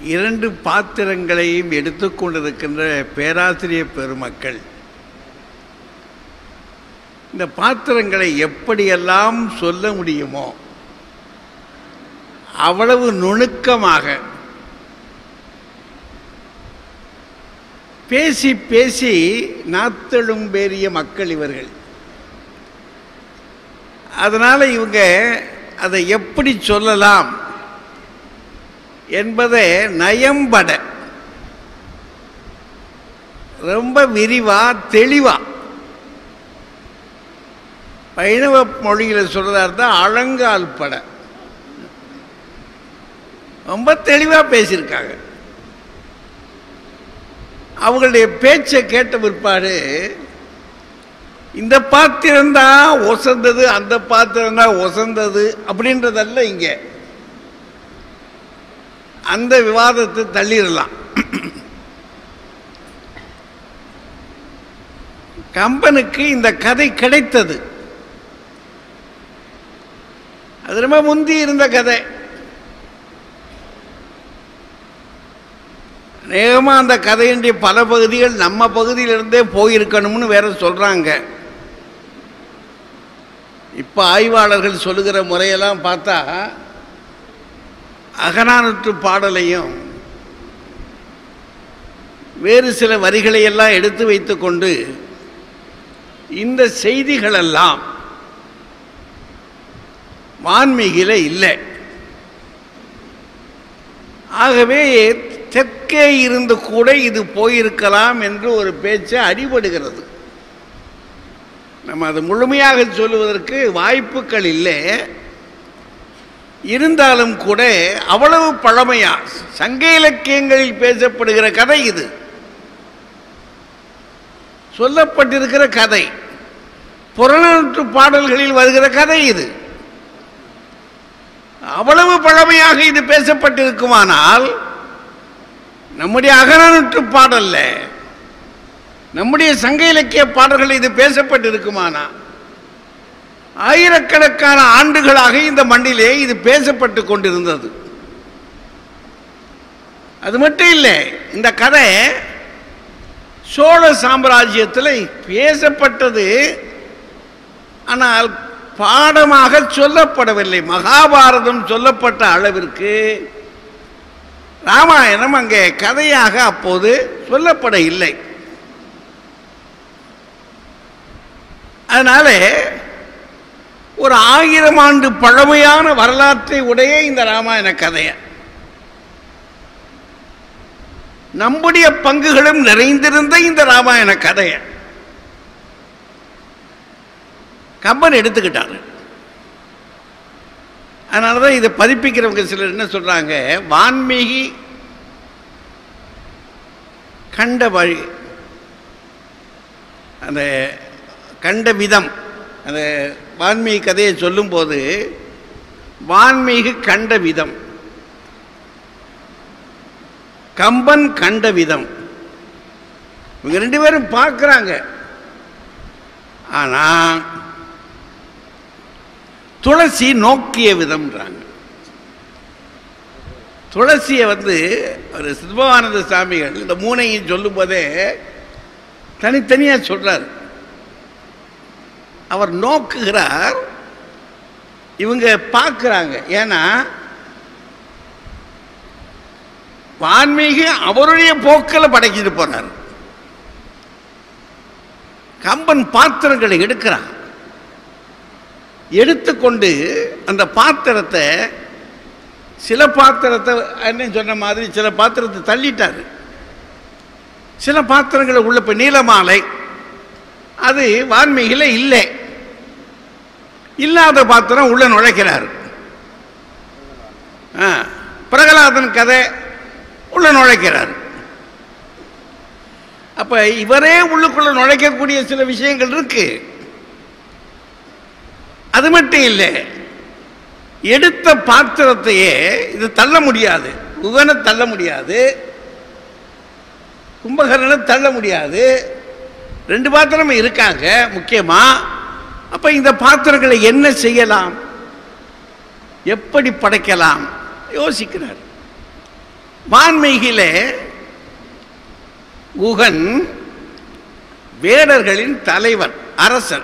இரண்டு பாத்திரங்களையும் எடுத்துக்கொண்டிருக்கின்ற பேராசிரியர் பெருமக்கள் இந்த பாத்திரங்களை எப்படியெல்லாம் சொல்ல முடியுமோ அவ்வளவு நுணுக்கமாக பேசி பேசி நாத்தெழும்பேறிய மக்கள் இவர்கள் அதனால் இவங்க அதை எப்படி சொல்லலாம் என்பதை நயம்பட ரொம்ப விரிவா தெளிவா வைணவ மொழியில் சொல்றதா இருந்தால் அலங்கால் பட ரொம்ப தெளிவாக பேசியிருக்காங்க அவங்களுடைய பேச்சை கேட்ட பிற்பாடு இந்த பாத்திரம்தான் ஒசந்தது அந்த பாத்திரம்தான் ஒசந்தது அப்படின்றதல்ல இங்கே அந்த விவாதத்தை தள்ளிடலாம் கம்பனுக்கு இந்த கதை கிடைத்தது அது ரொம்ப முந்தி இருந்த கதை அநேகமாக அந்த கதையினுடைய பல பகுதிகள் நம்ம பகுதியிலிருந்தே போயிருக்கணும்னு வேற சொல்றாங்க இப்போ ஆய்வாளர்கள் சொல்லுகிற முறையெல்லாம் பார்த்தா அகநானூற்று பாடலையும் வேறு சில வரிகளை எல்லாம் எடுத்து வைத்துக்கொண்டு இந்த செய்திகளெல்லாம் வான்மீகில இல்லை ஆகவே தெற்கே இருந்து கூட இது போயிருக்கலாம் என்று ஒரு பேச்சு அடிபடுகிறது நம்ம அதை முழுமையாக சொல்லுவதற்கு வாய்ப்புகள் இல்லை இருந்தாலும் கூட அவ்வளவு பழமையா சங்க இலக்கியங்களில் பேசப்படுகிற கதை இது சொல்லப்பட்டிருக்கிற கதை புறநானூற்று பாடல்களில் வருகிற கதை இது அவ்வளவு பழமையாக இது பேசப்பட்டிருக்குமானால் நம்முடைய அகநானூற்று பாடல்ல நம்முடைய சங்க இலக்கிய பாடல்கள் இது பேசப்பட்டிருக்குமானா ஆயிரக்கணக்கான ஆண்டுகளாக இந்த மண்ணிலே இது பேசப்பட்டு கொண்டிருந்தது அது மட்டும் இல்லை இந்த கதை சோழ சாம்ராஜ்யத்தில் பேசப்பட்டது ஆனால் பாடமாக சொல்லப்படவில்லை மகாபாரதம் சொல்லப்பட்ட அளவிற்கு ராமாயணம் அங்கே கதையாக அப்போது சொல்லப்பட இல்லை அதனால ஒரு ஆயிரம் ஆண்டு பழமையான வரலாற்றை உடைய இந்த ராமாயண கதையை நம்முடைய பங்குகளும் நிறைந்திருந்த இந்த ராமாயண கதையை கம்பன் எடுத்துக்கிட்டாரு அதனால தான் இதை பதிப்பிக்கிறவங்க சிலர் என்ன சொல்றாங்க வான்மீகி கண்ட வழி அந்த கண்ட விதம் அந்த வான்மீகி கதையை சொல்லும்போது வான்மீகி கண்ட விதம் கம்பன் கண்ட விதம் இவங்க ரெண்டு பேரும் பார்க்குறாங்க ஆனால் துளசி நோக்கிய விதம்ன்றாங்க துளசியை வந்து ஒரு சித்பவானந்த சாமிகள் இந்த மூனையும் சொல்லும் போதே தனித்தனியாக சொல்றார் அவர் நோக்குகிறார் இவங்க பார்க்குறாங்க ஏன்னா வான்மீகி அவருடைய போக்கில் படைக்கிட்டு போனார் கம்பன் பாத்திரங்களை எடுக்கிறான் எடுத்துக்கொண்டு அந்த பாத்திரத்தை சில பாத்திரத்தை என்ன சொன்ன மாதிரி சில பாத்திரத்தை தள்ளிட்டாரு சில பாத்திரங்களை உள்ள இப்போ நீலமாலை அது வான்மீகில இல்லை இல்லாத பாத்திரம் உள்ள நுழைக்கிறார் ஆ, பிரகலாதன் கதை உள்ள நுழைக்கிறார் அப்ப இவரே உள்ளுக்குள்ள நுழைக்கக்கூடிய சில விஷயங்கள் இருக்கு அது மட்டும் இல்லை எடுத்த பாத்திரத்தையே இது தள்ள முடியாது உகனை தள்ள முடியாது கும்பகரனை தள்ள முடியாது ரெண்டு பாத்திரமும் இருக்காங்க முக்கியமா அப்ப இந்த பாத்திரங்களை என்ன செய்யலாம் எப்படி படைக்கலாம் யோசிக்கிறார் வான்மீகிலே குகன் வேடர்களின் தலைவர் அரசன்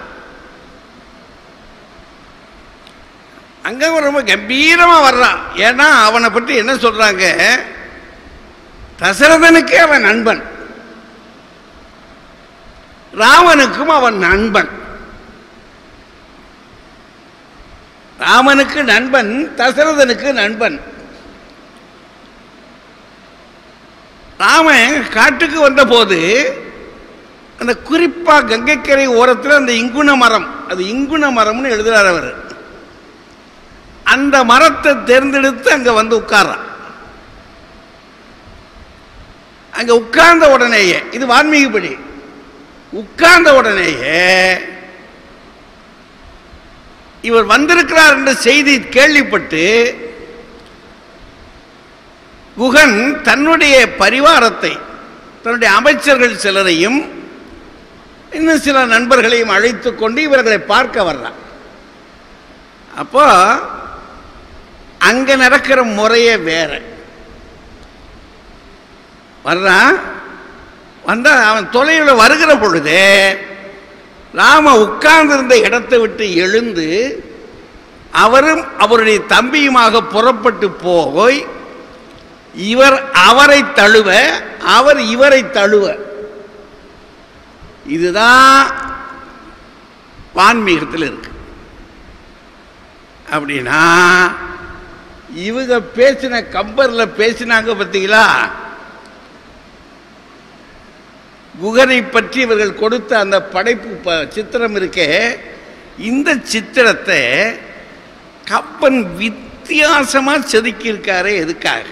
அங்க அவன் ரொம்ப கம்பீரமா வர்றான் ஏன்னா அவனை பற்றி என்ன சொல்றாங்க தசரதனுக்கே அவன் நண்பன் ராமனுக்கும் அவன் நண்பன் ராமனுக்கு நண்பன் தசரதனுக்கு நண்பன் ராமன் காட்டுக்கு வந்தபோது அந்த குறிப்பா கங்கைக்கரை ஓரத்தில் அந்த இங்குண மரம் அது இங்குண மரம்னு எழுதுறார் அவர் அந்த மரத்தை தேர்ந்தெடுத்து அங்க வந்து உட்கார்றான் அங்க உட்கார்ந்த உடனேயே இது வான்மீகப்படி உட்கார்ந்த உடனேயே இவர் வந்திருக்கிறார் என்ற செய்தி கேள்விப்பட்டு குகன் தன்னுடைய பரிவாரத்தை தன்னுடைய அமைச்சர்கள் சிலரையும் இன்னும் சில நண்பர்களையும் அழைத்து கொண்டு இவர்களை பார்க்க வர்றான் அப்போ அங்க நடக்கிற முறையே வேற வர்றான் வந்தா அவன் தொலைவில் வருகிற பொழுது ராம உட்கார்ந்திருந்த இடத்தை விட்டு எழுந்து அவரும் அவருடைய தம்பியுமாக புறப்பட்டு போய் இவர் அவரை தழுவ அவர் இவரை தழுவ இதுதான் வான்மீகத்தில் இருக்கு அப்படின்னா இவங்க பேசின கம்பர்ல பேசினாங்க பார்த்தீங்களா குகனை பற்றி இவர்கள் கொடுத்த அந்த படைப்பு ப- சித்திரம் இருக்கே இந்த சித்திரத்தை கப்பன் வித்தியாசமா செதுக்கியிருக்காரே எதுக்காக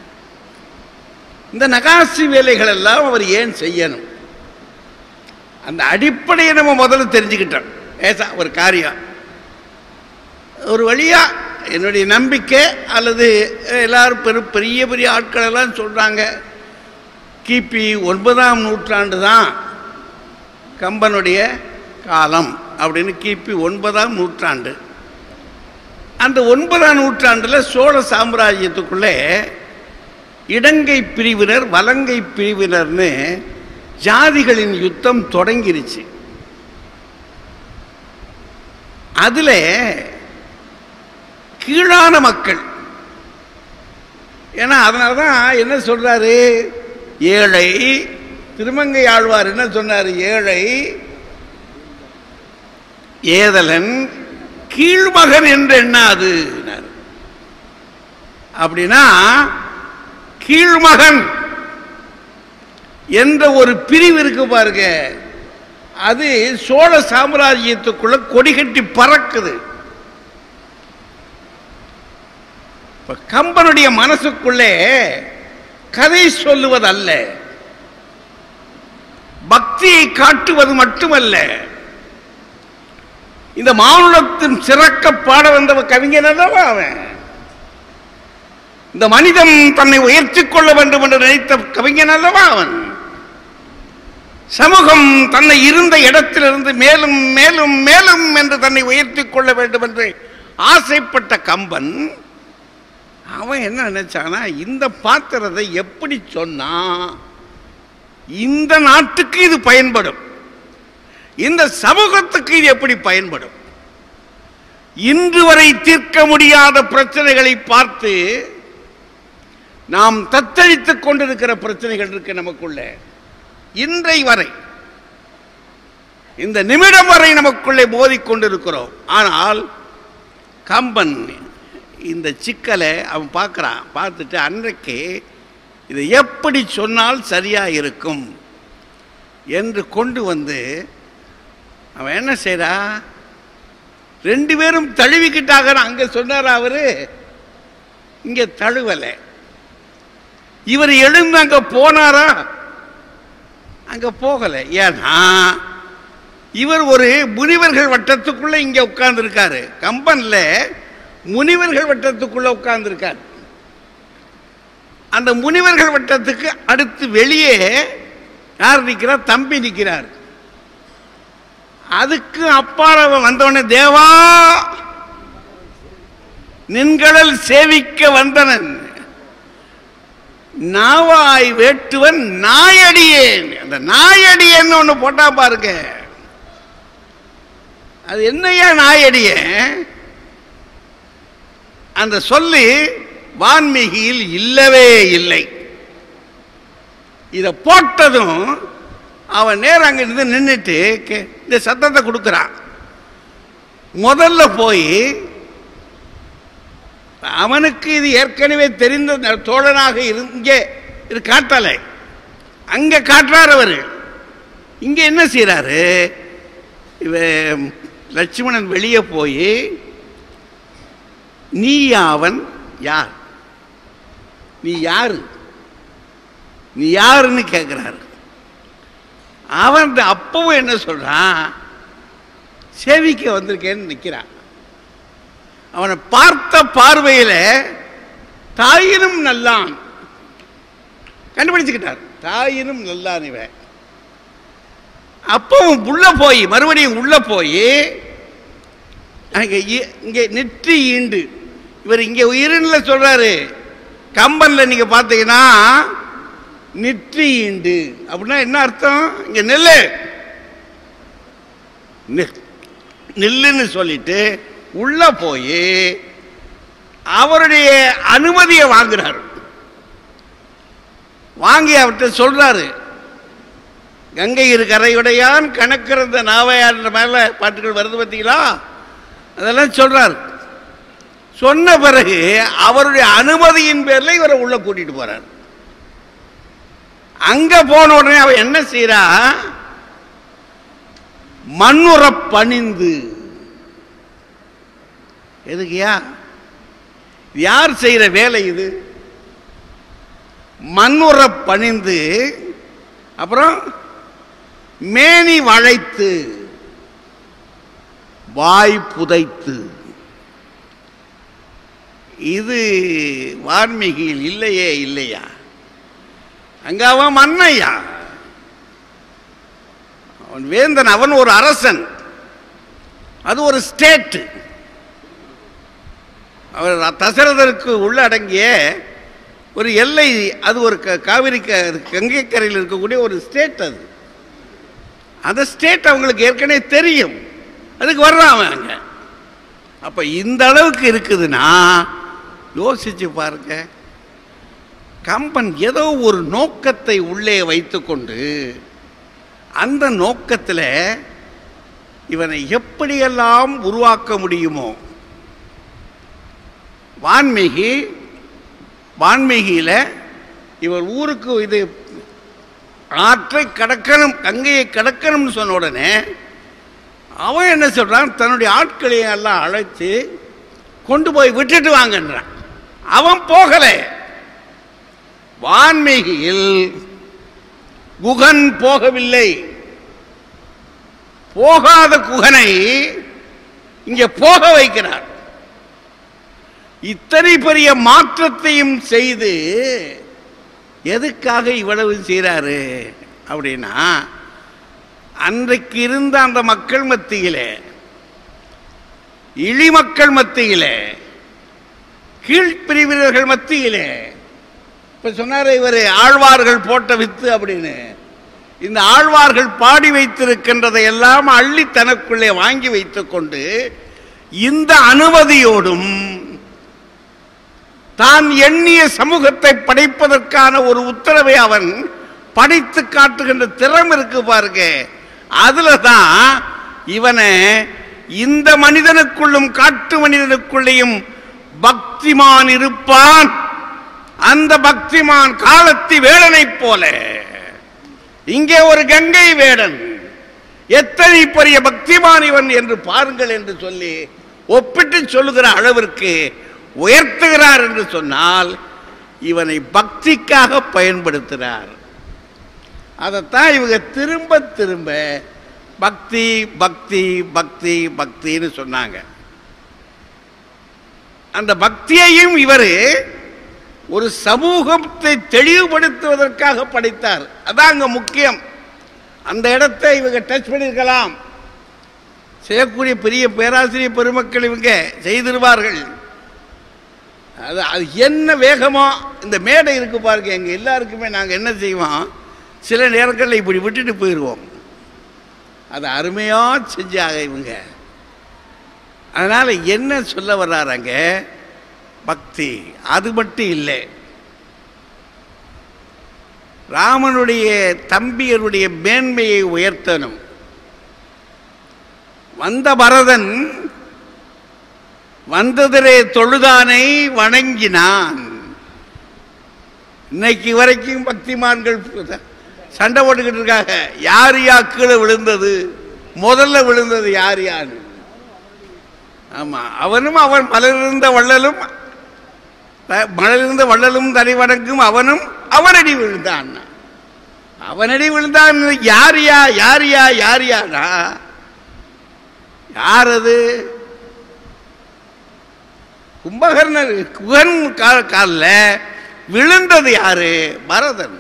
இந்த நகாசி வேலைகள் எல்லாம் அவர் ஏன் செய்யணும் அந்த அடிப்படையை நம்ம முதல்ல தெரிஞ்சுக்கிட்டோம் ஏசா ஒரு காரியம் ஒரு வழியா என்னுடைய நம்பிக்கை அல்லது எல்லாரும் பெரு பெரிய பெரிய ஆட்கள் எல்லாம் சொல்றாங்க கிபி ஒன்பதாம் நூற்றாண்டு தான் கம்பனுடைய காலம் அப்படின்னு கிபி ஒன்பதாம் நூற்றாண்டு அந்த ஒன்பதாம் நூற்றாண்டில் சோழ சாம்ராஜ்யத்துக்குள்ளே இடங்கை பிரிவினர் வலங்கை பிரிவினர்னு ஜாதிகளின் யுத்தம் தொடங்கிருச்சு அதில் கீழான மக்கள் ஏன்னா அதனால தான் என்ன சொல்றாரு ஏழை திருமங்கை ஆழ்வார் என்ன சொன்னார் ஏழை ஏதலன் கீழ்மகன் என்று எண்ணாது அப்படின்னா கீழ்மகன் என்ற ஒரு பிரிவு இருக்கு பாருங்க அது சோழ சாம்ராஜ்யத்துக்குள்ள கொடிகட்டி பறக்குது இப்ப கம்பனுடைய மனசுக்குள்ளே கதை சொல்லுவதல்ல பக்தியை காட்டுவது மட்டுமல்ல இந்த மானுடத்தின் சிறக்க பாட வந்தவ கவிஞன் அல்லவா அவன் இந்த மனிதன் தன்னை உயர்த்திக் கொள்ள வேண்டும் என்று நினைத்த கவிஞன் அல்லவா அவன் சமூகம் தன்னை இருந்த இடத்திலிருந்து மேலும் மேலும் மேலும் என்று தன்னை உயர்த்திக் கொள்ள வேண்டும் என்று ஆசைப்பட்ட கம்பன் அவன் என்ன நினைச்சானா இந்த பாத்திரத்தை எப்படி சொன்னா இந்த நாட்டுக்கு இது பயன்படும் இந்த சமூகத்துக்கு இது எப்படி பயன்படும் இன்று வரை தீர்க்க முடியாத பிரச்சனைகளை பார்த்து நாம் தத்தளித்துக் கொண்டிருக்கிற பிரச்சனைகள் இருக்கு நமக்குள்ள இன்றை வரை இந்த நிமிடம் வரை நமக்குள்ளே மோதிக் கொண்டிருக்கிறோம் ஆனால் கம்பன் இந்த சிக்கலை அவன் பார்க்குறான் பார்த்துட்டு அன்றைக்கு இதை எப்படி சொன்னால் சரியா இருக்கும் என்று கொண்டு வந்து அவன் என்ன செய்றா ரெண்டு பேரும் தழுவிக்கிட்டாக அங்க சொன்னாரா அவரு இங்க தழுவலை இவர் எழுந்து அங்க போனாரா அங்க போகல ஏன்னா இவர் ஒரு முனிவர்கள் வட்டத்துக்குள்ள இங்க உட்கார்ந்து இருக்காரு கம்பன்ல முனிவர்கள் வட்டத்துக்குள்ள உட்கார்ந்து இருக்காரு அந்த முனிவர்கள் வட்டத்துக்கு அடுத்து வெளியே யார் நிற்கிறார் தம்பி நிற்கிறார் அதுக்கு அப்பால் அவன் வந்தவனே தேவா நின்களல் சேவிக்க வந்தனன் நாவாய் வேட்டுவன் நாயடியேன் அந்த நாயடியேன்னு ஒன்று போட்டா பாருங்க அது என்னையா நாயடியேன் அந்த சொல்லி வான்மீகியில் இல்லவே இல்லை இதை போட்டதும் அவன் நேரம் அங்க இருந்து நின்றுட்டு கே- இந்த சத்தத்தை கொடுக்குறான் முதல்ல போய் அவனுக்கு இது ஏற்கனவே தெரிந்த ந- தோழனாக இருந்தே இது காட்டலை அங்க காட்டுறார் அவரு இங்க என்ன செய்றாரு இவ லட்சுமணன் வெளியே போய் நீ அவன் யார் நீ யாரு நீ யாருன்னு கேட்கிறாரு அவன் அப்பவும் என்ன சொல்றான் சேவிக்க வந்திருக்கேன்னு நிற்கிறான் அவனை பார்த்த பார்வையில தாயினும் நல்லான் கண்டுபிடிச்சுக்கிட்டார் தாயினும் நல்லான் இவன் அப்பவும் உள்ள போய் மறுபடியும் உள்ள போய் அங்க இ- இங்க நெற்றி ஈண்டு இவர் இங்க உயிரின்ல சொல்றாரு கம்பன்ல நீங்க பார்த்தீங்கன்னா நெற்றி ஈண்டு அப்படின்னா என்ன அர்த்தம் இங்க நெல்லு நெ- நில்லுன்னு சொல்லிட்டு உள்ள போய் அவருடைய அனுமதியை வாங்குறாரு வாங்கி அவர்கிட்ட சொல்றாரு கங்கை இரு கரையுடையான் கணக்கிறந்த நாவையார் மேல பாட்டுகள் வருது பார்த்தீங்களா அதெல்லாம் சொல்றாரு சொன்ன பிறகு அவருடைய அனுமதியின் பேர்ல இவரை உள்ள கூட்டிட்டு போறார் அங்க போன உடனே அவன் என்ன செய்யறா மண்ணுற பணிந்து எதுக்குயா இது யார் செய்யற வேலை இது மண்ணுற பணிந்து அப்புறம் மேனி வளைத்து வாய் புதைத்து இது வான்மீகியில் இல்லையே இல்லையா அங்க அவன் மன்னையா அவன் வேந்தன் அவன் ஒரு அரசன் அது ஒரு ஸ்டேட் அவர் தசரதருக்கு உள்ளடங்கிய ஒரு எல்லை அது ஒரு க- காவிரி க- கங்கை கரையில் இருக்கக்கூடிய ஒரு ஸ்டேட் அது அந்த ஸ்டேட் அவங்களுக்கு ஏற்கனவே தெரியும் அதுக்கு வர்றான் அவன் அங்க அப்ப இந்த அளவுக்கு இருக்குதுன்னா யோசிச்சு பாருங்க கம்பன் ஏதோ ஒரு நோக்கத்தை உள்ளே வைத்துக்கொண்டு அந்த நோக்கத்தில் இவனை எப்படியெல்லாம் உருவாக்க முடியுமோ வான்மீகி வான்மீகியில் இவர் ஊருக்கு இது ஆற்றை கடக்கணும் கங்கையை கடக்கணும்னு சொன்ன உடனே அவன் என்ன சொல்றான் தன்னுடைய ஆட்களை எல்லாம் அழைச்சு கொண்டு போய் விட்டுட்டு வாங்கன்றான் அவன் போகலை வான்மீகியில் குகன் போகவில்லை போகாத குகனை இங்கே போக வைக்கிறார் இத்தனை பெரிய மாற்றத்தையும் செய்து எதுக்காக இவ்வளவு செய்கிறாரு அப்படின்னா அன்றைக்கு இருந்த அந்த மக்கள் மத்தியிலே இழிமக்கள் மத்தியிலே கீழ்ப்பிரிவினர்கள் மத்தியிலே இப்ப சொன்னாரு இவர் ஆழ்வார்கள் போட்ட வித்து அப்படின்னு இந்த ஆழ்வார்கள் பாடி வைத்திருக்கின்றதை எல்லாம் அள்ளி தனக்குள்ளே வாங்கி வைத்துக்கொண்டு இந்த அனுமதியோடும் தான் எண்ணிய சமூகத்தை படைப்பதற்கான ஒரு உத்தரவை அவன் படைத்து காட்டுகின்ற திறம் இருக்கு பாருங்க அதுல தான் இவனை இந்த மனிதனுக்குள்ளும் காட்டு மனிதனுக்குள்ளேயும் பக்திமான் இருப்பான் அந்த பக்திமான் காலத்தி வேடனைப் போல இங்கே ஒரு கங்கை வேடன் எத்தனை பெரிய பக்திமான் இவன் என்று பாருங்கள் என்று சொல்லி ஒப்பிட்டு சொல்லுகிற அளவிற்கு உயர்த்துகிறார் என்று சொன்னால் இவனை பக்திக்காக பயன்படுத்துகிறார் அதைத்தான் இவங்க திரும்ப திரும்ப பக்தி பக்தி பக்தி பக்தின்னு சொன்னாங்க அந்த பக்தியையும் இவர் ஒரு சமூகத்தை தெளிவுபடுத்துவதற்காக படைத்தார் அதான் அங்க முக்கியம் அந்த இடத்தை இவங்க டச் பண்ணியிருக்கலாம் செய்யக்கூடிய பெரிய பேராசிரியர் பெருமக்கள் இவங்க செய்திருவார்கள் அது அது என்ன வேகமோ இந்த மேடை இருக்கு பாருங்க எங்க எல்லாருக்குமே நாங்கள் என்ன செய்வோம் சில நேரங்களில் இப்படி விட்டுட்டு போயிடுவோம் அது அருமையாக செஞ்சாங்க இவங்க அதனால் என்ன சொல்ல வர்றாங்க பக்தி அது மட்டும் இல்லை ராமனுடைய தம்பியருடைய மேன்மையை உயர்த்தணும் வந்த பரதன் வந்ததிலே தொழுதானை வணங்கினான் இன்னைக்கு வரைக்கும் பக்திமான்கள் சண்டை போட்டுக்கிட்டு இருக்காங்க யார் யா கீழே விழுந்தது முதல்ல விழுந்தது யார் யாரு ஆமா அவனும் அவன் மலர்ந்த வள்ளலும் த- மலர்ந்த வள்ளலும் தனி வணங்கும் அவனும் அவனடி விழுந்தான் அவனடி விழுந்தான் யார் யா யார் யா யார் யாரா யார் அது கும்பகர்ணர் குகன் காலில் விழுந்தது யாரு பரதன்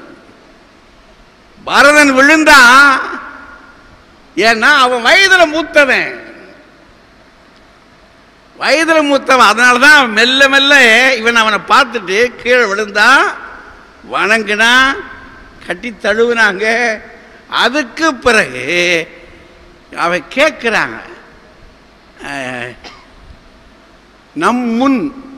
பரதன் விழுந்தான் ஏன்னா அவன் வயதுல மூத்தவன் வயதுல மூத்தவன் அதனால தான் மெல்ல மெல்ல இவன் அவனை பார்த்துட்டு கீழே விழுந்தான் வணங்கினான் கட்டி தழுவுனாங்க அதுக்கு பிறகு அவன் கேட்குறாங்க நம் முன்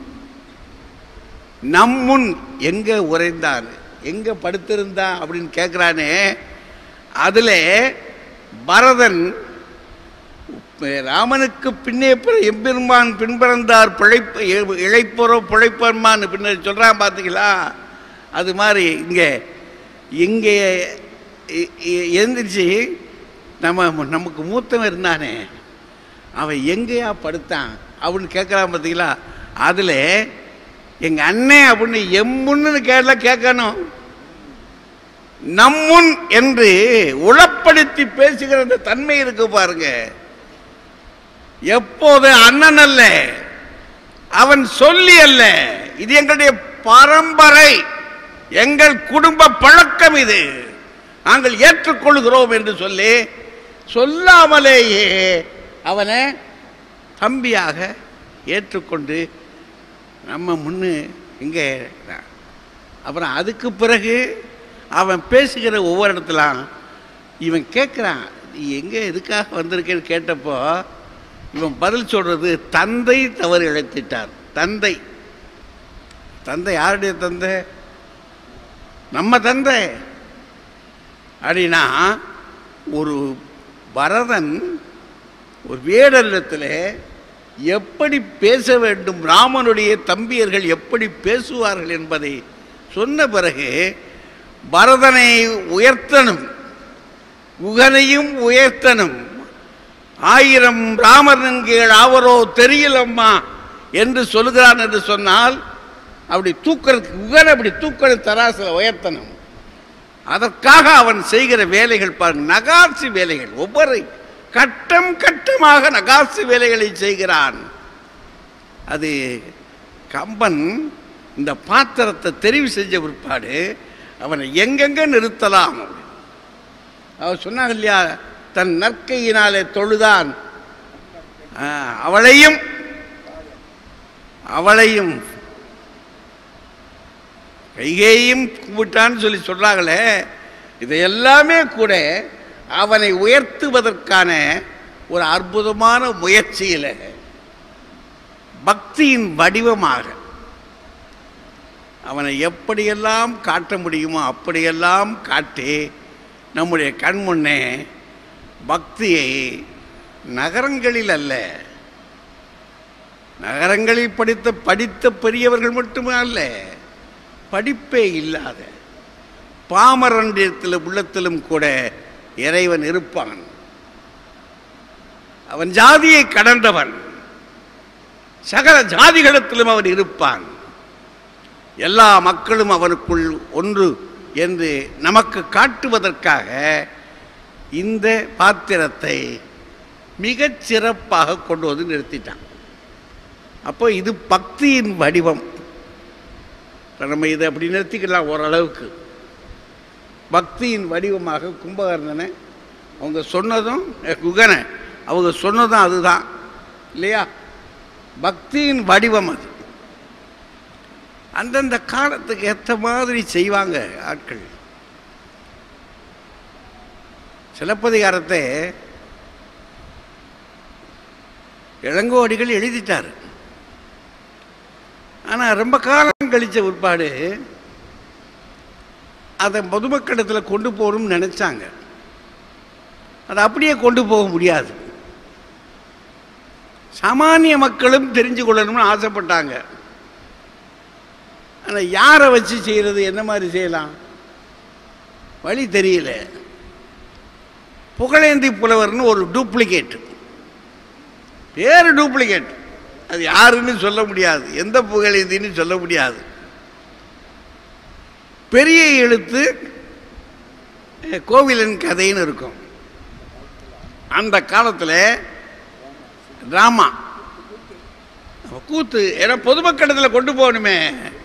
நம் முன் எங்க உறைந்தான் எங்க படுத்திருந்தான் அப்படின்னு கேட்குறானே அதுல பரதன் ராமனுக்கு பின்னே பிற எம்பெருமான் பின்பிறந்தார் பிழைப்பு இ- இளைப்போரோ பிழைப்பெருமான் பின்னர் சொல்றான் பார்த்தீங்களா அது மாதிரி இங்கே இங்கே எ- எ- எழுந்திரிச்சு நம்ம நமக்கு மூத்தவன் இருந்தானே அவன் எங்கேயா படுத்தான் அப்படின்னு கேட்குறான் பார்த்தீங்களா அதில் எங்கள் அண்ணன் அப்படின்னு எம்முன்னு கேட்கல கேட்கணும் நம்முன் என்று உளப்படுத்தி பேசுகிற அந்த தன்மை இருக்கு பாருங்க எப்போது அண்ணன் அல்ல அவன் சொல்லி அல்ல இது எங்களுடைய பரம்பரை எங்கள் குடும்ப பழக்கம் இது நாங்கள் ஏற்றுக்கொள்கிறோம் என்று சொல்லி சொல்லாமலேயே அவனை தம்பியாக ஏற்றுக்கொண்டு நம்ம முன்னு இங்கே அப்புறம் அதுக்கு பிறகு அவன் பேசுகிற ஒவ்வொரு இடத்துலாம் இவன் கேட்குறான் நீ எங்கே எதுக்காக வந்திருக்கேன்னு கேட்டப்போ இவன் பதில் சொல்றது தந்தை தவறு இழைத்திட்டார் தந்தை தந்தை யாருடைய தந்தை நம்ம தந்தை அப்படின்னா ஒரு பரதன் ஒரு வேடல்லத்தில் எப்படி பேச வேண்டும் ராமனுடைய தம்பியர்கள் எப்படி பேசுவார்கள் என்பதை சொன்ன பிறகு பரதனை உயர்த்தணும் குகனையும் உயர்த்தணும் ஆயிரம் ராமன் கீழ் ஆவரோ தெரியலம்மா என்று சொல்கிறான் என்று சொன்னால் அப்படி தூக்கிறதுக்கு குகன் அப்படி தூக்கிற தராசில் உயர்த்தணும் அதற்காக அவன் செய்கிற வேலைகள் பாருங்க நகாசி வேலைகள் ஒவ்வொரு கட்டம் கட்டமாக நகாசி வேலைகளை செய்கிறான் அது கம்பன் இந்த பாத்திரத்தை தெரிவு செஞ்ச பிற்பாடு அவனை எங்கெங்க நிறுத்தலாம் அவர் சொன்னாங்க இல்லையா தன் நற்கையினாலே தொழுதான் ஆ, அவளையும் அவளையும் கைகேயும் கும்பிட்டான்னு சொல்லி சொல்றாங்களே இது எல்லாமே கூட அவனை உயர்த்துவதற்கான ஒரு அற்புதமான முயற்சியில் பக்தியின் வடிவமாக அவனை எப்படியெல்லாம் காட்ட முடியுமோ அப்படியெல்லாம் காட்டி நம்முடைய கண் முன்னே பக்தியை நகரங்களில் அல்ல நகரங்களில் படித்த படித்த பெரியவர்கள் மட்டுமே அல்ல படிப்பே இல்லாத பாமரண்டியத்தில் உள்ளத்திலும் கூட இறைவன் இருப்பான் அவன் ஜாதியை கடந்தவன் சகல ஜாதிகளிடத்திலும் அவன் இருப்பான் எல்லா மக்களும் அவனுக்குள் ஒன்று என்று நமக்கு காட்டுவதற்காக இந்த பாத்திரத்தை மிகச் சிறப்பாக கொண்டு வந்து நிறுத்திட்டான் அப்போ இது பக்தியின் வடிவம் இப்ப நம்ம இதை அப்படி நிறுத்திக்கலாம் ஓரளவுக்கு பக்தியின் வடிவமாக கும்பகர்ணனை அவங்க சொன்னதும் அஹ், குகனை அவங்க சொன்னதும் அதுதான் இல்லையா பக்தியின் வடிவம் அது அந்தந்த காலத்துக்கு ஏற்ற மாதிரி செய்வாங்க ஆட்கள் சிலப்பதிகாரத்தை இளங்கோடிகள் எழுதிட்டார் ஆனால் ரொம்ப காலம் கழிச்ச உட்பாடு அதை பொதுமக்களிடத்தில் கொண்டு போகணும்னு நினச்சாங்க அதை அப்படியே கொண்டு போக முடியாது சாமானிய மக்களும் தெரிஞ்சு கொள்ளணும்னு ஆசைப்பட்டாங்க ஆனால் யாரை வச்சு செய்கிறது என்ன மாதிரி செய்யலாம் வழி தெரியல புகழேந்தி புலவர்னு ஒரு டூப்ளிகேட் பேர் டூப்ளிகேட் அது யாருன்னு சொல்ல முடியாது எந்த புகழேந்தின்னு சொல்ல முடியாது பெரிய எழுத்து அஹ், கோவிலன் கதைன்னு இருக்கும் அந்த காலத்தில் டிராமா கூத்து ஏன்னா பொதுமக்களிடத்தில் கொண்டு போகணுமே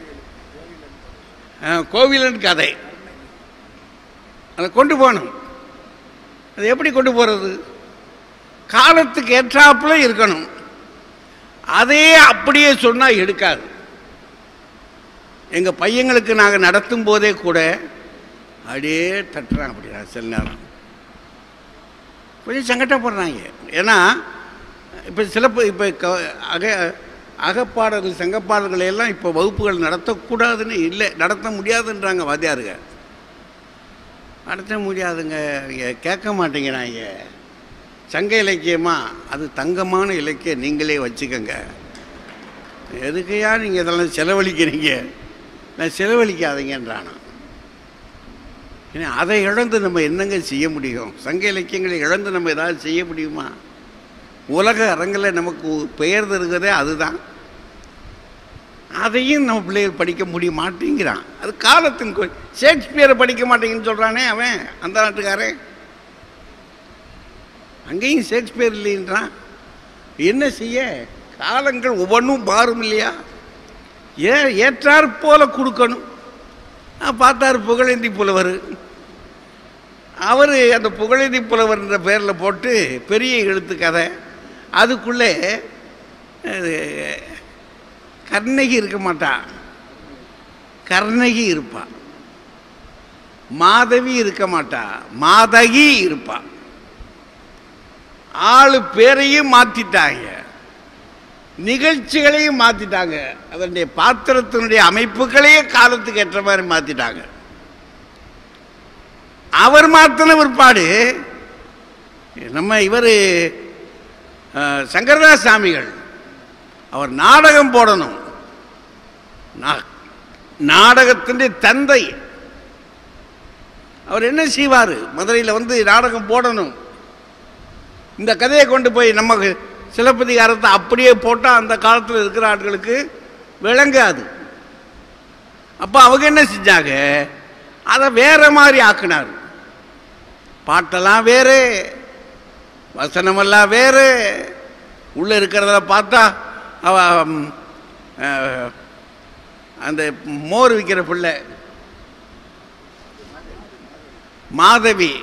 அஹ், கோவிலன் கதை அதை கொண்டு போகணும் அது எப்படி கொண்டு போகிறது காலத்துக்கு ஏற்றாப்புல இருக்கணும் அதே அப்படியே சொன்னால் எடுக்காது எங்கள் பையங்களுக்கு நாங்கள் நடத்தும் போதே கூட அப்படியே தட்டுறான் அப்படியா சில நேரம் கொஞ்சம் சங்கடப்படுறாங்க ஏன்னா இப்போ சிலப்பு இப்போ க அக அகப்பாடல்கள் சங்கப்பாடல்களை எல்லாம் இப்போ வகுப்புகள் நடத்தக்கூடாதுன்னு இல்லை நடத்த முடியாதுன்றாங்க வாத்தியாருங்க நடத்த முடியாதுங்க இங்க கேட்க மாட்டேங்கிறாங்க சங்க இலக்கியமா அது தங்கமான இலக்கியம் நீங்களே வச்சுக்கோங்க எதுக்கையா நீங்கள் இதெல்லாம் செலவழிக்கிறீங்க நான் செலவழிக்காதீங்கன்றானா ஏன்னா அதை இழந்து நம்ம என்னங்க செய்ய முடியும் சங்க இலக்கியங்களை இழந்து நம்ம ஏதாவது செய்ய முடியுமா உலக அரங்கில் நமக்கு பெயர் தருகிறதே அதுதான் அதையும் நம்ம பிள்ளைகள் படிக்க முடிய மாட்டேங்கிறான் அது காலத்தின் கொ- ஷேக்ஸ்பியரை படிக்க மாட்டேங்குன்னு சொல்கிறானே அவன் அந்த நாட்டுக்காரன் அங்கேயும் ஷேக்ஸ்பியர் இல்லைன்றான் என்ன செய்ய காலங்கள் ஒவ்வொன்றும் மாறும் இல்லையா ஏ ஏற்றாற் போல கொடுக்கணும் நான் பார்த்தார் புகழேந்தி புலவர் அவர் அந்த புகழேந்தி புலவர்ன்ற பேரில் போட்டு பெரிய எழுத்து கதை அதுக்குள்ளே அஹ், கர்ணகி இருக்க மாட்டா கர்ணகி இருப்பா மாதவி இருக்க மாட்டா மாதகி இருப்பா ஆளு பேரையும் மாத்திட்டாங்க நிகழ்ச்சிகளையும் மாத்திட்டாங்க அதனுடைய பாத்திரத்தினுடைய அமைப்புகளையே காலத்துக்கு ஏற்ற மாதிரி மாத்திட்டாங்க அவர் மாத்தின பிற்பாடு நம்ம இவர் சங்கரதாஸ் சாமிகள் அவர் நாடகம் போடணும் நா- நாடகத்தினுடைய தந்தை அவர் என்ன செய்வார் மதுரையில் வந்து நாடகம் போடணும் இந்த கதையை கொண்டு போய் நமக்கு சிலப்பதிகாரத்தை அப்படியே போட்டால் அந்த காலத்தில் இருக்கிற ஆட்களுக்கு விளங்காது அப்போ அவங்க என்ன செஞ்சாங்க அதை வேற மாதிரி ஆக்குனார் பாட்டெல்லாம் வேறு வசனமெல்லாம் வேறு உள்ளே இருக்கிறத பார்த்தா அவ ம், அஹ், அந்த மோர் விற்கிற பிள்ளை மாதவி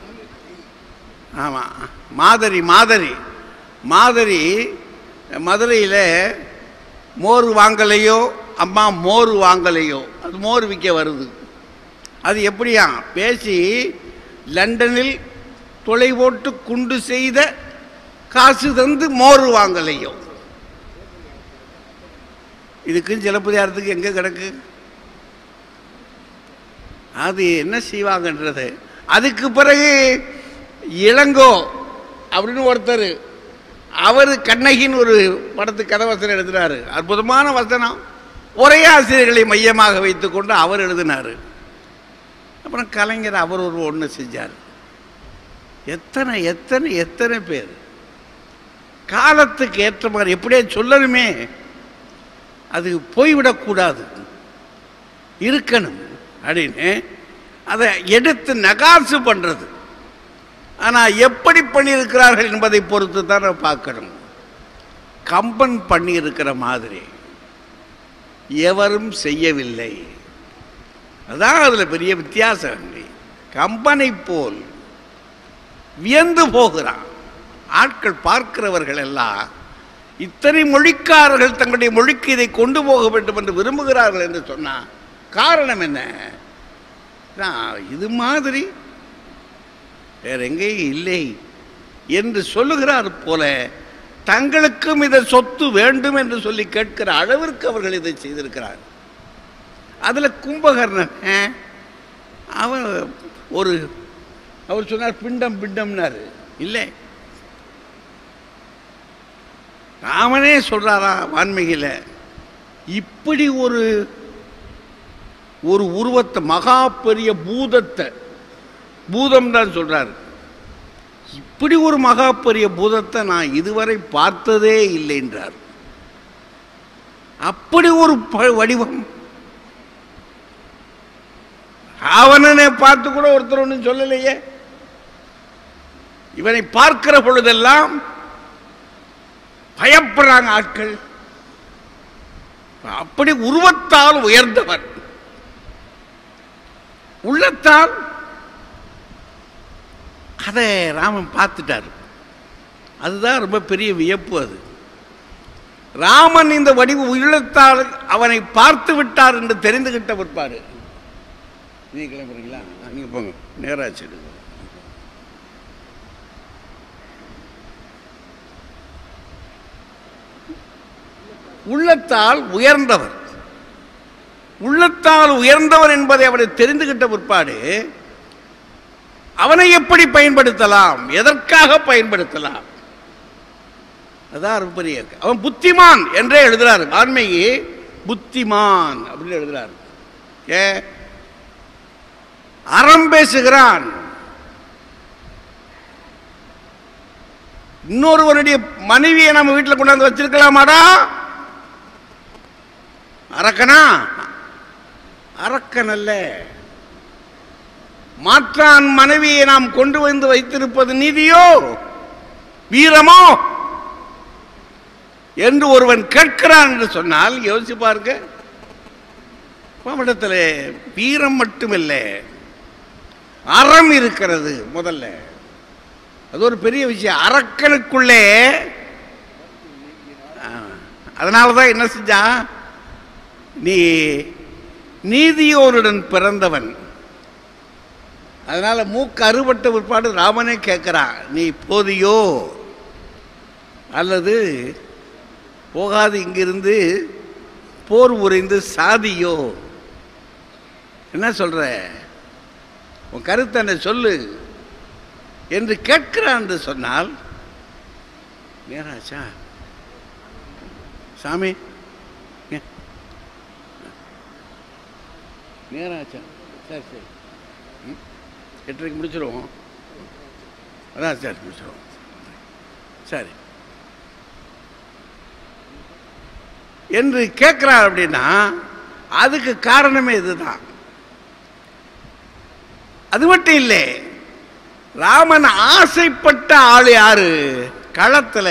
ஆமாம் மாதரி மாதரி மாதரி மதுரையில் மோர் வாங்கலையோ அம்மா மோர் வாங்கலையோ அது மோர் விற்க வருது அது எப்படியா பேசி லண்டனில் தொலை போட்டு குண்டு செய்த காசு தந்து மோர் வாங்கலையோ இதுக்கும் சிலப்பதிகாரத்துக்கு எங்கே கிடக்கு அது என்ன செய்வாங்கன்றது அதுக்கு பிறகு இளங்கோ அப்படின்னு ஒருத்தர் அவர் கண்ணகின்னு ஒரு படத்துக்கு கதை வசனம் எழுதினாரு அற்புதமான வசனம் ஒரே ஆசிரியர்களை மையமாக வைத்துக்கொண்டு அவர் எழுதினார் அப்புறம் கலைஞர் அவர் ஒரு ஒன்று செஞ்சார் எத்தனை எத்தனை எத்தனை பேர் காலத்துக்கு ஏற்ற மாதிரி எப்படியே சொல்லணுமே அது போய்விடக்கூடாது இருக்கணும் அப்படின்னு அதை எடுத்து நகாசு பண்ணுறது ஆனால் எப்படி பண்ணியிருக்கிறார்கள் என்பதை பொறுத்து தான் நம்ம பார்க்கணும் கம்பன் பண்ணியிருக்கிற மாதிரி எவரும் செய்யவில்லை அதான் அதில் பெரிய வித்தியாசம் கம்பனை போல் வியந்து போகிறான் ஆட்கள் பார்க்கிறவர்கள் எல்லாம் இத்தனை மொழிக்காரர்கள் தங்களுடைய மொழிக்கு இதை கொண்டு போக வேண்டும் என்று விரும்புகிறார்கள் என்று சொன்னார் காரணம் என்ன நான் இது மாதிரி வேற எங்கேயும் இல்லை என்று சொல்லுகிறார் போல தங்களுக்கும் இதை சொத்து வேண்டும் என்று சொல்லி கேட்கிற அளவிற்கு அவர்கள் இதை செய்திருக்கிறார் அதுல கும்பகர்ணன் ஆ, அவன் ஒரு அவர் சொன்னார் பிண்டம் பிண்டம்னாரு இல்லை ராமனே சொல்றாரா வான்மையில இப்படி ஒரு ஒரு உருவத்தை மகா பெரிய பூதத்தை பூதம் தான் சொல்றாரு இப்படி ஒரு மகா பெரிய பூதத்தை நான் இதுவரை பார்த்ததே இல்லை என்றார் அப்படி ஒரு ப- வடிவம் ராவணனை பார்த்து கூட ஒருத்தர் ஒன்றும் சொல்லலையே இவனை பார்க்கிற பொழுதெல்லாம் பயப்படுறாங்க ஆட்கள் அப்படி உருவத்தால் உயர்ந்தவர் உள்ளத்தால் அதை ராமன் பார்த்துட்டார் அதுதான் ரொம்ப பெரிய வியப்பு அது ராமன் இந்த வடிவு உள்ளத்தால் அவனை பார்த்து விட்டார் என்று தெரிந்துகிட்ட பிற்பாடு நீங்க கிளம்புறீங்களா ஆ, நீங்க போங்க நேராச்சு உள்ளத்தால் உயர்ந்தவர் உள்ளத்தால் உயர்ந்தவர் என்பதை அவனை தெரிந்துகிட்ட பிற்பாடு அவனை எப்படி பயன்படுத்தலாம் எதற்காக பயன்படுத்தலாம் அதான் ரொம்ப பெரிய இருக்கு. அவன் புத்திமான் என்றே எழுதுறாரு ஆண்மையே புத்திமான் அப்படின்னு எழுதுறாரு ஏ அறம் பேசுகிறான் இன்னொருவனுடைய மனைவியை நம்ம வீட்டில் கொண்டாந்து வச்சிருக்கலாமாடா அரக்கனா அரக்கன் அல்ல மாற்றான் மனைவியை நாம் கொண்டு வந்து வைத்திருப்பது நீதியோ வீரமோ என்று ஒருவன் கேட்கிறான் என்று சொன்னால் யோசிச்சு பாருங்க அவனிடத்தில் வீரம் மட்டுமில்லை அறம் இருக்கிறது முதல்ல அது ஒரு பெரிய விஷயம் அரக்கனுக்குள்ளே அதனால தான் என்ன செஞ்சான் நீ நீதியோருடன் பிறந்தவன் அதனால மூக்கு அறுபட்ட பிற்பாடு ராமனே கேட்கிறான் நீ போதியோ அல்லது போகாது இங்கிருந்து போர் உறைந்து சாதியோ என்ன சொல்ற உன் கருத்தை என்ன சொல்லு என்று கேட்கிறான் என்று சொன்னால் நேராச்சா சாமி ஏ- நேராச்சா சரி சரி ம்? எட்டரைக்கு முடிச்சிருவோம் அதான் சரி முடிச்சிருவோம் சரி என்று கேட்கிறார் அப்படின்னா அதுக்கு காரணமே இதுதான் அது மட்டும் இல்லை ராமன் ஆசைப்பட்ட ஆள் யாரு களத்துல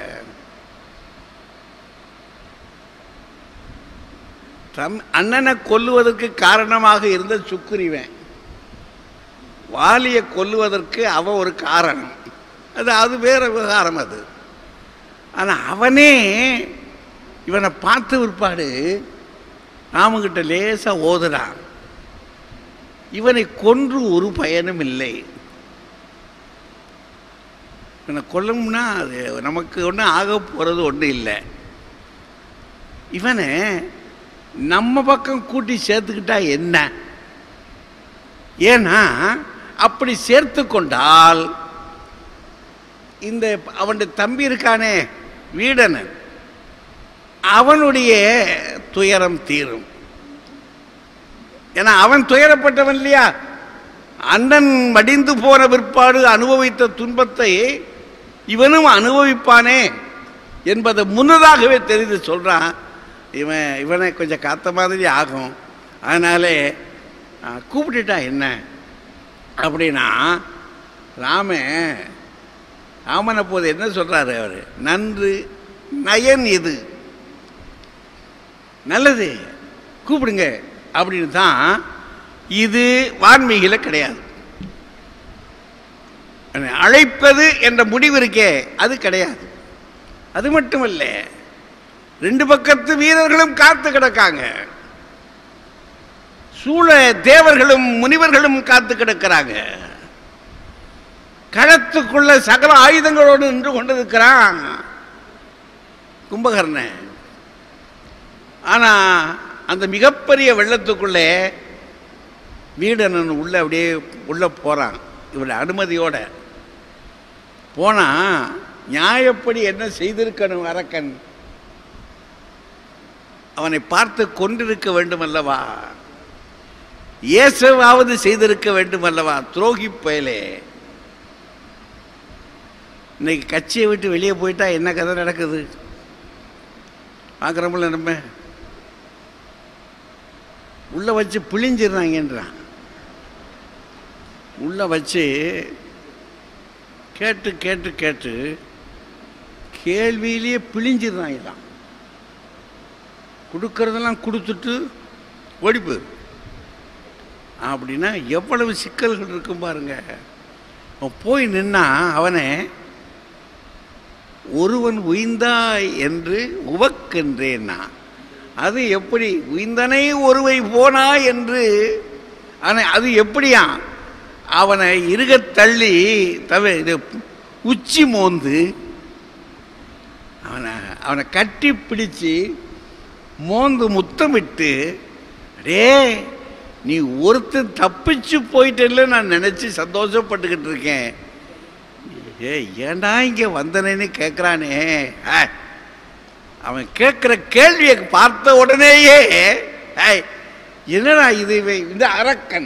தம் அண்ணனை கொல்லுவதற்கு காரணமாக இருந்த சுக்கிரிவன் வாலியை கொல்லுவதற்கு அவன் ஒரு காரணம் அது அது வேற விவகாரம் அது ஆனா அவனே இவனை பார்த்து விற்பாடு ராமகிட்ட லேசா ஓதுறான் இவனை கொன்று ஒரு பயனும் இல்லை இவனை கொல்லணும்னா அது நமக்கு ஒன்றும் ஆக போகிறது ஒன்றும் இல்லை இவனை நம்ம பக்கம் கூட்டி சேர்த்துக்கிட்டா என்ன ஏன்னா அப்படி சேர்த்து கொண்டால் இந்த அவனுடைய தம்பி இருக்கானே வீடனன் அவனுடைய துயரம் தீரும் ஏன்னா அவன் துயரப்பட்டவன் இல்லையா அண்ணன் மடிந்து போன பிற்பாடு அனுபவித்த துன்பத்தை இவனும் அனுபவிப்பானே என்பதை முன்னதாகவே தெரிந்து சொல்றான் இவன் இவனை கொஞ்சம் காத்த மாதிரி ஆகும் அதனாலே ஆ, கூப்பிட்டுட்டா என்ன அப்படின்னா ராமன் ராமனை போது என்ன சொல்றாரு அவரு நன்று நயன் இது நல்லது கூப்பிடுங்க அப்படின்னு தான் இது வான்மீகில கிடையாது அழைப்பது என்ற முடிவு இருக்கே அது கிடையாது அது மட்டுமல்ல ரெண்டு பக்கத்து வீரர்களும் காத்து கிடக்காங்க சூழ தேவர்களும் முனிவர்களும் காத்து கிடக்கிறாங்க களத்துக்குள்ள சகல ஆயுதங்களோடு நின்று கொண்டிருக்கிறான் கும்பகர்ணன் ஆனா அந்த மிகப்பெரிய வெள்ளத்துக்குள்ளே வீடனன் உள்ள அப்படியே உள்ள போறான் இவருடைய அனுமதியோட போனா நியாயப்படி என்ன செய்திருக்கணும் அரக்கன் அவனை பார்த்து கொண்டிருக்க வேண்டும் அல்லவா இயேசுவாவது செய்திருக்க வேண்டும் அல்லவா துரோகி பயலே இன்னைக்கு கட்சியை விட்டு வெளியே போயிட்டா என்ன கதை நடக்குது பார்க்குறோம்ல நம்ம உள்ள வச்சு பிழிஞ்சிடுறாங்கன்றான் உள்ள வச்சு கேட்டு கேட்டு கேட்டு கேள்வியிலேயே பிழிஞ்சிடுறாங்களாம் கொடுக்கறதெல்லாம் கொடுத்துட்டு ஓடி போயிரு அப்படின்னா எவ்வளவு சிக்கல்கள் இருக்கும் பாருங்க அவன் போய் நின்னா அவனை ஒருவன் உய்ந்தாய் என்று உவக்கென்றேன்னா அது எப்படி உய்ந்தனை ஒருவை போனா என்று ஆனா அது எப்படியா அவனை இருகத் தள்ளி தவிர இது உச்சி மோந்து அவனை அவனை கட்டி பிடிச்சு மோந்து முத்தமிட்டு அடே நீ ஒருத்தன் தப்பிச்சு போயிட்டேன்னு நான் நினச்சி சந்தோஷப்பட்டுக்கிட்டு இருக்கேன் ஏ ஏன்டா இங்கே வந்தனேன்னு கேட்குறானே ஆ, அவன் கேட்குற கேள்வியை பார்த்த உடனேயே ஏய், என்னடா இது இவன் இந்த அரக்கன்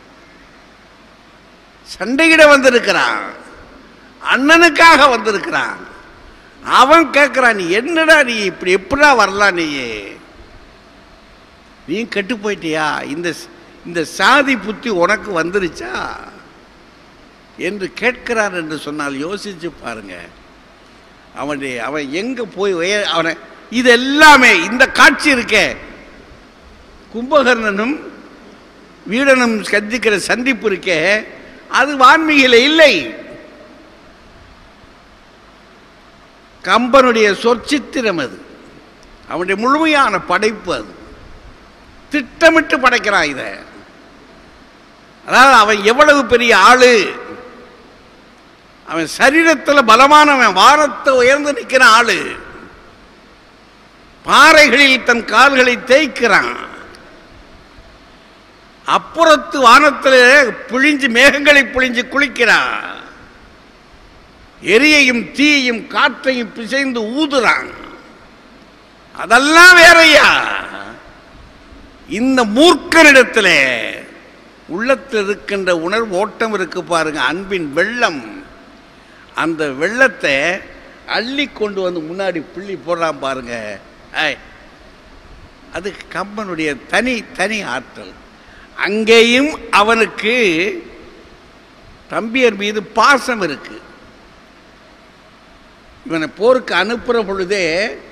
சண்டையிட வந்திருக்கிறான் அண்ணனுக்காக வந்திருக்கிறான் அவன் கேட்குறான் நீ என்னடா நீ இப்படி எப்படா வரலாம் நீ நீ கெட்டு போயிட்டியா இந்த இந்த சாதி புத்தி உனக்கு வந்துருச்சா என்று கேட்கிறார் என்று சொன்னால் யோசிச்சு பாருங்க அவனுடைய அவன் எங்க போய் உய- அவனை இது எல்லாமே இந்த காட்சி இருக்கே கும்பகர்ணனும் வீடனும் சந்திக்கிற சந்திப்பு இருக்கே அது வான்மீகில இல்லை கம்பனுடைய சொற்சித்திரம் அது அவனுடைய முழுமையான படைப்பு அது திட்டமிட்டு படைக்கிறான் இத அதாவது அவன் எவ்வளவு பெரிய ஆளு அவன் சரீரத்தில் பலமானவன் வானத்தை உயர்ந்து நிற்கிற ஆளு பாறைகளில் தன் கால்களை தேய்க்கிறான் அப்புறத்து வானத்தில் புழிஞ்சு மேகங்களை புழிஞ்சு குளிக்கிறான் எரியையும் தீயையும் காற்றையும் பிசைந்து ஊதுறான் அதெல்லாம் வேறையா இந்த மூர்க்கனிடத்தில் உள்ளத்தில் இருக்கின்ற உணர்வு ஓட்டம் இருக்கு பாருங்க அன்பின் வெள்ளம் அந்த வெள்ளத்தை அள்ளி கொண்டு வந்து முன்னாடி புள்ளி போடுறான் பாருங்க ஐ அது கம்பனுடைய தனி தனி ஆற்றல் அங்கேயும் அவனுக்கு தம்பியர் மீது பாசம் இருக்கு இவனை போருக்கு அனுப்புகிற பொழுதே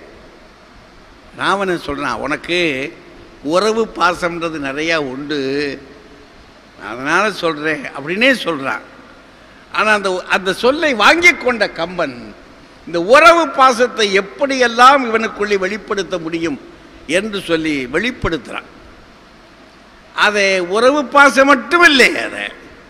ராவணன் சொல்றான் உனக்கு உறவு பாசம்ன்றது நிறையா உண்டு அதனால் சொல்கிறேன் அப்படின்னே சொல்கிறான் ஆனால் அந்த அந்த சொல்லை வாங்கி கொண்ட கம்பன் இந்த உறவு பாசத்தை எப்படியெல்லாம் இவனுக்குள்ளே வெளிப்படுத்த முடியும் என்று சொல்லி வெளிப்படுத்துகிறான் அதை உறவு பாசம் மட்டும் இல்லை அதை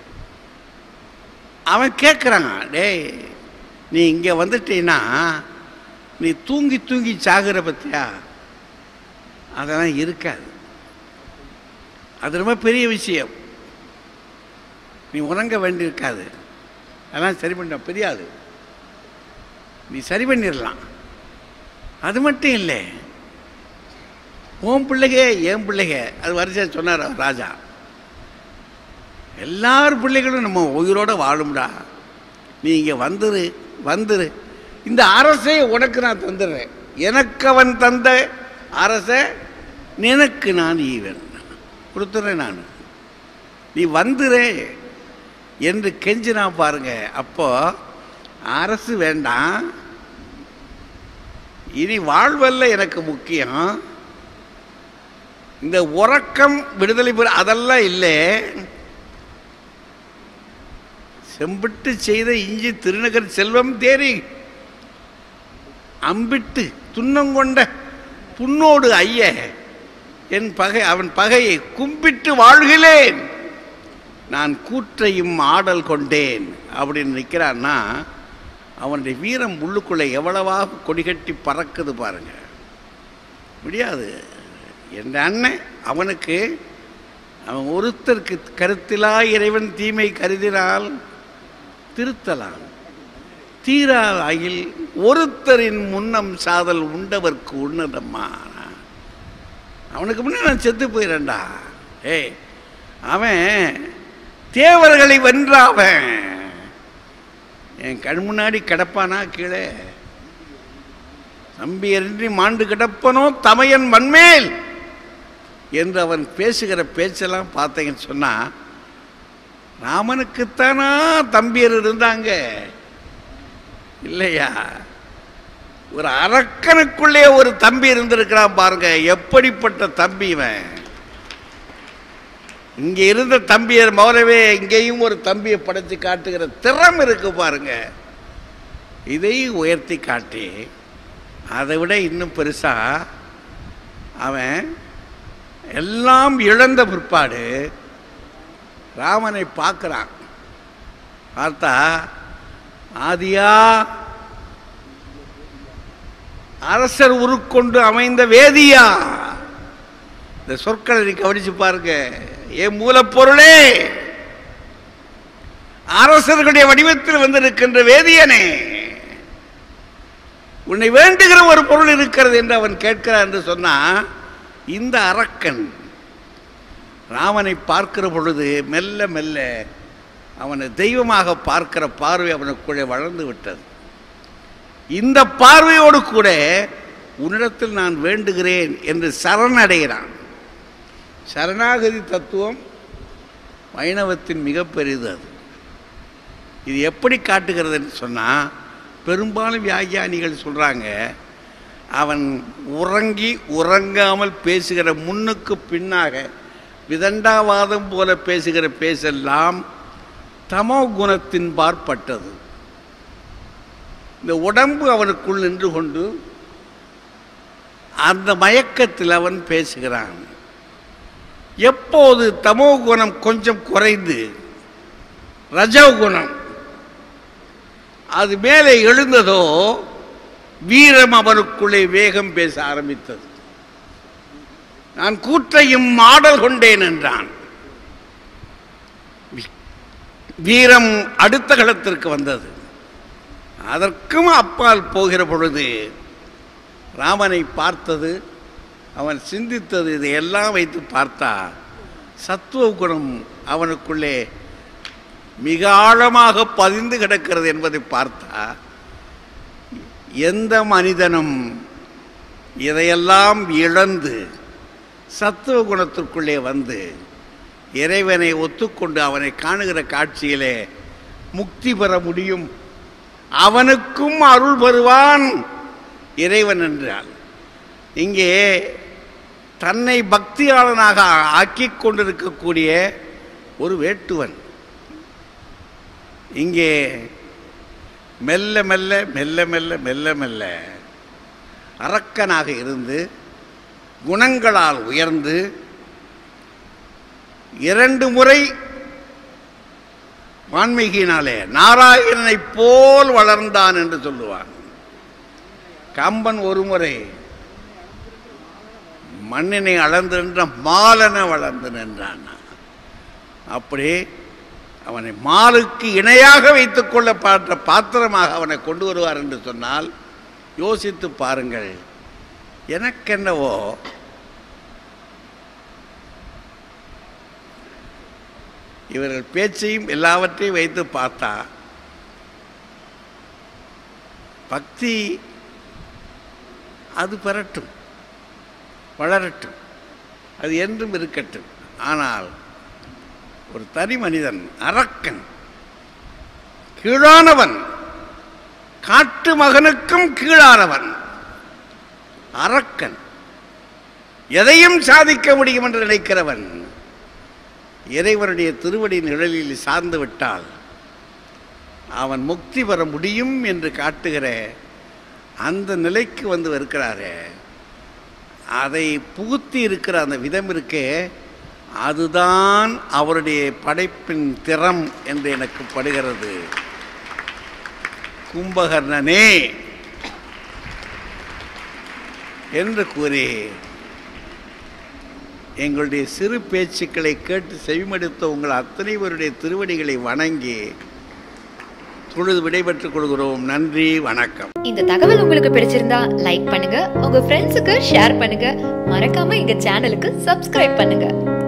அவன் கேட்குறான் டேய் நீ இங்கே வந்துட்டீன்னா நீ தூங்கி தூங்கி சாகுற பத்தியா அதெல்லாம் இருக்காது அது ரொம்ப பெரிய விஷயம் நீ உறங்க வேண்டியிருக்காது அதெல்லாம் சரி பண்ண பெரியாது நீ சரி பண்ணிடலாம் அது மட்டும் இல்லை உன் பிள்ளைக என் பிள்ளைக அது வரிசையாக சொன்னார் அவர் ராஜா எல்லார் பிள்ளைகளும் நம்ம உயிரோட வாழும்டா நீ இங்கே வந்துரு வந்துரு இந்த அரசை உனக்கு நான் தந்துடுறேன் எனக்கு அவன் தந்த அரசை நினக்கு நான் ஈவன் கொடுத்துட்றேன் நான் நீ வந்துரு என்று கெஞ்சினா பாருங்க அப்போ அரசு வேண்டாம் இனி வாழ்வல்ல எனக்கு முக்கியம் இந்த உறக்கம் விடுதலை பெற அதெல்லாம் இல்லை செம்பிட்டு செய்த இஞ்சி திருநகர் செல்வம் தேறி அம்பிட்டு துன்னங்கொண்ட புண்ணோடு ஐய என் பகை அவன் பகையை கும்பிட்டு வாழ்கிறேன் நான் கூற்றையும் ஆடல் கொண்டேன் அப்படின்னு நிற்கிறான்னா அவனுடைய வீரம் உள்ளுக்குள்ளே எவ்வளவாக கொடிகட்டி பறக்குது பாருங்க முடியாது என் அண்ணன் அவனுக்கு அவன் ஒருத்தருக்கு கருத்திலா இறைவன் தீமை கருதினால் திருத்தலாம் தீரால் ஆகில் ஒருத்தரின் முன்னம் சாதல் உண்டவர்க்கு உன்னதம்மா அவனுக்கு முன்னே நான் செத்து போயிடண்டா ஏய் அவன் தேவர்களை வென்ற அவன் என் கண் முன்னாடி கிடப்பானா கீழே தம்பியரின்றி மாண்டு கிடப்பனோ தமையன் மண்மேல் என்று அவன் பேசுகிற பேச்செல்லாம் பார்த்தீங்கன்னு சொன்னா ராமனுக்குத்தானா தம்பியர் இருந்தாங்க இல்லையா ஒரு அரக்கனுக்குள்ளே ஒரு தம்பி இருந்திருக்கிறான் பாருங்க எப்படிப்பட்ட தம்பி இவன் இங்க இருந்த தம்பியர் மௌலவே இங்கேயும் ஒரு தம்பியை படைத்து காட்டுகிற திறம் இருக்கு பாருங்க இதை உயர்த்தி காட்டி அதை விட இன்னும் பெருசா அவன் எல்லாம் இழந்த பிற்பாடு ராமனை பார்க்குறான் பார்த்தா ஆதியா அரசர் உருக்கொண்டு அமைந்த வேதியா இந்த சொற்களை நீ கவனிச்சு பாருங்க என் மூலப்பொருளே அரசர்களுடைய வடிவத்தில் வந்திருக்கின்ற வேதியனே உன்னை வேண்டுகிற ஒரு பொருள் இருக்கிறது என்று அவன் கேட்கிறான் என்று சொன்னா இந்த அரக்கன் ராமனை பார்க்கிற பொழுது மெல்ல மெல்ல அவனை தெய்வமாக பார்க்கிற பார்வை அவனுக்குள்ளே வளர்ந்து விட்டது இந்த பார்வையோடு கூட உன்னிடத்தில் நான் வேண்டுகிறேன் என்று சரணடைகிறான் சரணாகதி தத்துவம் வைணவத்தின் மிக பெரிது அது இது எப்படி காட்டுகிறதுன்னு சொன்னால் பெரும்பாலும் வியாகியானிகள் சொல்கிறாங்க அவன் உறங்கி உறங்காமல் பேசுகிற முன்னுக்கு பின்னாக விதண்டாவாதம் போல பேசுகிற பேசெல்லாம் தமோ குணத்தின் பார்ப்பட்டது இந்த உடம்பு அவனுக்குள் நின்று கொண்டு அந்த மயக்கத்தில் அவன் பேசுகிறான் எப்போது தமோ குணம் கொஞ்சம் குறைந்து ரஜகுணம் அது மேலே எழுந்ததோ வீரம் அவனுக்குள்ளே வேகம் பேச ஆரம்பித்தது நான் கூற்றையும் மாடல் கொண்டேன் என்றான் வீ- வீரம் அடுத்த களத்திற்கு வந்தது அதற்கும் அப்பால் போகிற பொழுது ராமனை பார்த்தது அவன் சிந்தித்தது இதையெல்லாம் வைத்து பார்த்தா சத்துவ குணம் அவனுக்குள்ளே மிக ஆழமாக பதிந்து கிடக்கிறது என்பதை பார்த்தா எந்த மனிதனும் இதையெல்லாம் இழந்து சத்துவ குணத்திற்குள்ளே வந்து இறைவனை ஒத்துக்கொண்டு அவனை காணுகிற காட்சியிலே முக்தி பெற முடியும் அவனுக்கும் அருள் பெறுவான் இறைவன் என்றால் இங்கே தன்னை பக்தியாளனாக ஆக்கிக் கொண்டிருக்கக்கூடிய ஒரு வேட்டுவன் இங்கே மெல்ல மெல்ல மெல்ல மெல்ல மெல்ல மெல்ல அரக்கனாக இருந்து குணங்களால் உயர்ந்து இரண்டு முறை வான்மீகியினாலே நாராயணனை போல் வளர்ந்தான் என்று சொல்லுவான் கம்பன் ஒரு முறை மண்ணினை அளந்து நின்ற மாலன வளர்ந்து நின்றான் அப்படி அவனை மாலுக்கு இணையாக வைத்துக் கொள்ள பாற்ற பாத்திரமாக அவனை கொண்டு வருவார் என்று சொன்னால் யோசித்து பாருங்கள் எனக்கென்னவோ இவர்கள் பேச்சையும் எல்லாவற்றையும் வைத்து பார்த்தா பக்தி அது பெறட்டும் வளரட்டும் அது என்றும் இருக்கட்டும் ஆனால் ஒரு தனி மனிதன் அரக்கன் கீழானவன் காட்டு மகனுக்கும் கீழானவன் அரக்கன் எதையும் சாதிக்க முடியும் என்று நினைக்கிறவன் இறைவனுடைய திருவடி நிழலில் சார்ந்து விட்டால் அவன் முக்தி பெற முடியும் என்று காட்டுகிற அந்த நிலைக்கு வந்து இருக்கிறாரே அதை புகுத்தி இருக்கிற அந்த விதம் இருக்கே அதுதான் அவருடைய படைப்பின் திறம் என்று எனக்கு படுகிறது கும்பகர்ணனே என்று கூறி எங்களுடைய சிறு பேச்சுக்களை கேட்டு செவிமடுத்த உங்கள் அத்தனை பேருடைய திருவடிகளை வணங்கி தொழுது விடைபெற்றுக் கொள்கிறோம் நன்றி வணக்கம் இந்த தகவல் உங்களுக்கு பிடிச்சிருந்தா லைக் பண்ணுங்க உங்க ஃப்ரெண்ட்ஸுக்கு ஷேர் பண்ணுங்க மறக்காம எங்க சேனலுக்கு சப்ஸ்கிரைப் பண்ணுங்க